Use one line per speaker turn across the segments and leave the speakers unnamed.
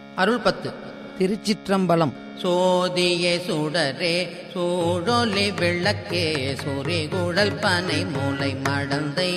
அருள் பத்து திருச்சிற்றம்பலம் சோதிய சுடரே சூழொலி விளக்கே சுரிகுழல் பனை மூளை மடந்தை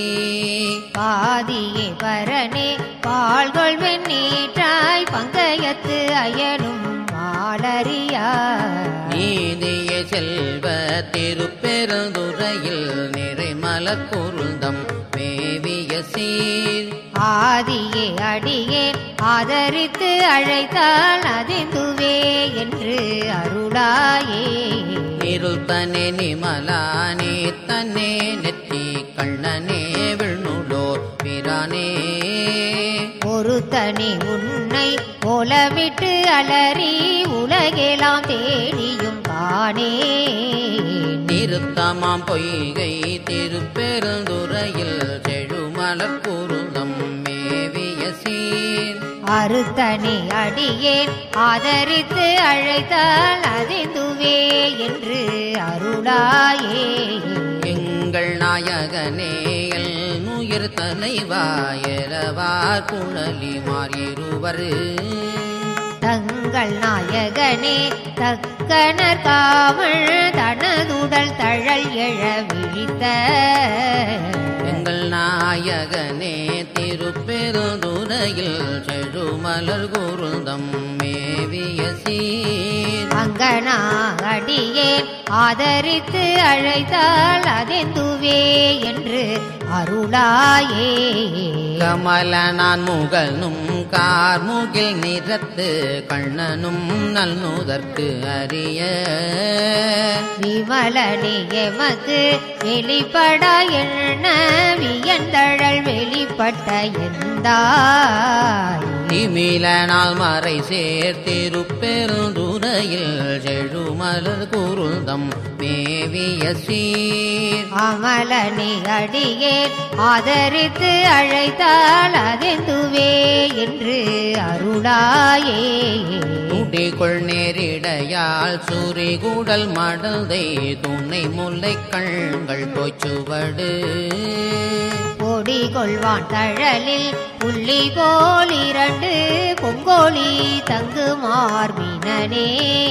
பாதியே பரனே பால்கொள் வெண்ணீற்றாய் பங்கயத்து அயனும் மாலரியா
நீதிய செல்வ திருப்பெருந்துறையில் நிறைமலர் குருந்தம் மேவிய சீர்
ஆதியே அடியே ஆதரித்து அழைத்தால் அதிந்துவே என்று அருளாயே
இருள் தனே நிமலா நீ தன்னே நெற்றி கண்ணனே விண்ணுளோர் பிரானே
ஒரு தனி உன்னை போலவிட்டு அலறி உலகெல்லாம் தேடியும் காணே
நிறுத்தமாம் பொய்கை திருப்பெருந்துறையில் செழுமலர் குருந்தம் மேவிய சீர்
அறுத்தனி அடியேன் ஆதரித்து அழைத்தால் அதிந்துவே என்று அருளாயே
எங்கள் நாயகனே எல் நுயிர் தலைவாயலவா குழலி மாறிருவர்
தங்கள் நாயகனே தக்கனர் காவல் தனதுடல் தழல் எழ விழித்த
எங்கள் நாயகனே திருப்பெருந்துறையில் செழுமலர் குருந்தம் மேவிய சீர்
அங்கனா அடியேன் ஆதரித்து அழைத்தால் அதெந்துவே என்று அருளாயே
கமல நான் முகனும் கார்முகில் நிறத்து கண்ணனும் நல்நுதற்கு அறிய
விமலனே எமக்கு வெளிப்படா என்ன வியந்தழல் வெளிப்பட்ட எந்தாய்
திமிலனால் மறை சேர் திருப்பெருந்துறையில் செழுமலர் குருந்தம் மேவிய சீர்
அமலனே அடியேன் ஆதரித்து அழைத்தால் அதெந்துவே என்று அருளாயே
துடிக்குள் நேரிடையால் சூரிகுடல் மடந்தை துணை முல்லை கண்கள் தோச்சுவடு
கொடி கொள்வான் தழலில் புள்ளி போல் இரண்டு பொங்கோலி தங்கு மார்பினனே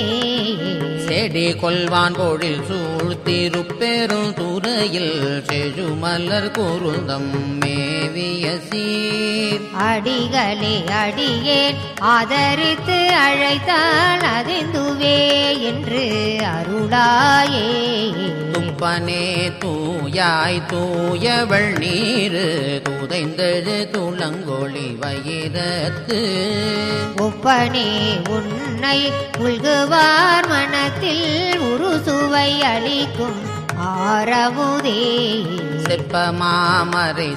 செடி கொல்வான் பொழில் சூழ் திருப்பெருந்துறையில் செழுமலர் குருந்தம் மேவிய சீர்
அடிகளே அடியேன் ஆதரித்து அழைத்தால் அதிந்துவே என்று அருளாயே
தும்பனே தூயாய் தூயவள் நீரு துதைந்தது துளங்கொழி வயிரத்து
ஒப்பனே உன்னை உள்குவார் மனத்தில் உருசுவை அளிக்கும் ஆரமுதே
செப்பமாமரை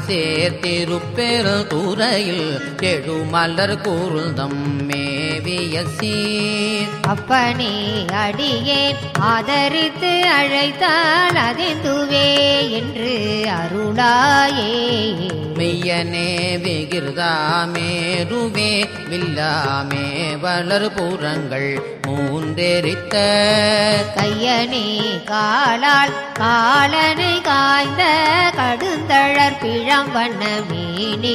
சேர்த்திருப்பெருந்துறையில் செழுமலர் குருந்தம் மேவிய சீர்
அப்பனே அடியேன் ஆதரித்து அழைத்தால் அதெந்துவே என்று அருளாயே
மெய்யனே விகிருதா மேருவே வில்லாமே வளர் புறங்கள் மூன்றெரித்த
கையனே காலால் காலனை காய்ந்த கடுந்தழற் பிழம்பண்ண மீனி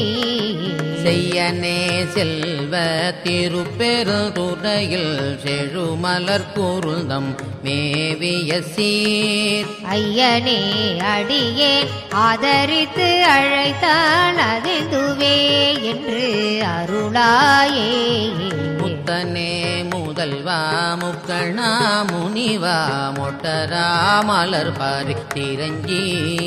செய்யனே செல்வ திருப்பெருந்துறையில் செழுமலர் குருந்தம் மேவிய சீர்
ஐயனே அடியேன் ஆதரித்து அழைத்தால் அதெந்துவே என்று அருளாயே
முத்தனே முதல்வா முக்கணா முனிவா மொட்டரா மலர் பாரி திரஞ்சி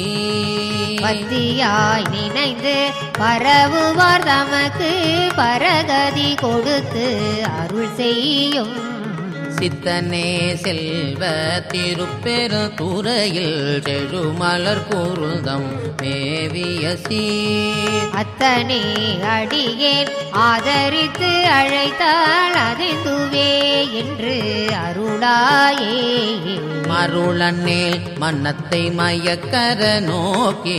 பத்தியாய் நினைந்து பரவுவார் தமக்கு பரகதி கொடுத்து அருள் செய்யும்
சித்தனே செல்வ திருப்பெருந்துறையில் செழுமலர் குருந்தம் மேவிய சீர்
அத்தனே அடியேன் ஆதரித்து அழைத்தால் அதிந்துவே என்று அருளாயே
மருளன்னேல் மன்னத்தை மயக்கர நோக்கி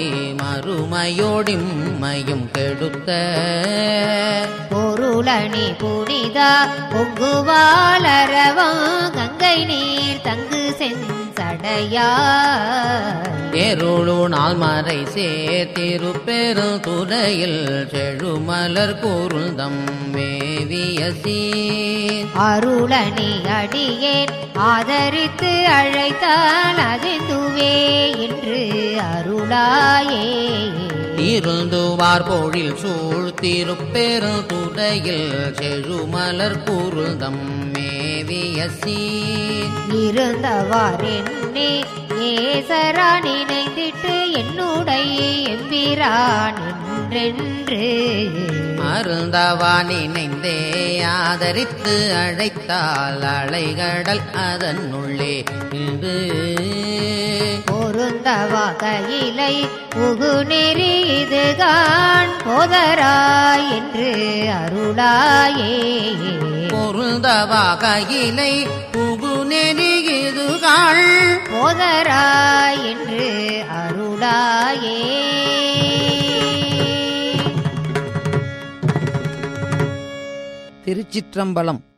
மறுமையோடிம்மையும் கெடுத்த
பொருளணி புனிதா பொங்குவாலரவம் கங்கை தில்லை நீர் தங்கு செஞ்சடையா
ஏருளு நாள் மறை சேர்த்திருப்பெரு துறையில் செழுமலர் கூறுந்தம் மேவிய சீர்
அருளணி அடியேன் ஆதரித்து அழைத்தால் அதிந்துவே என்று அருளாயே
இருந்துவார் பொழில் சூழ்த்திருப்பெரு துறையில் செழுமலர் கூறுந்தம் மேவிய சீர்
இருந்தவாறென்னே ஏசரா நினைந்திட்டு என்னுடைய எம்பிரான் என்றென்று
அருந்தவா நினைந்தே ஆதரித்து அழைத்தால் அலைகடல் அதனுள்ளே இன்று
பொருந்த வகையிலை புகுநெறி இதுகான் போதராய் என்று அருளாயே
பொருந்தவா கையிலை புகு நெறிகிதுகள்
போதராய் என்று அருளாயே
திருச்சிற்றம்பலம்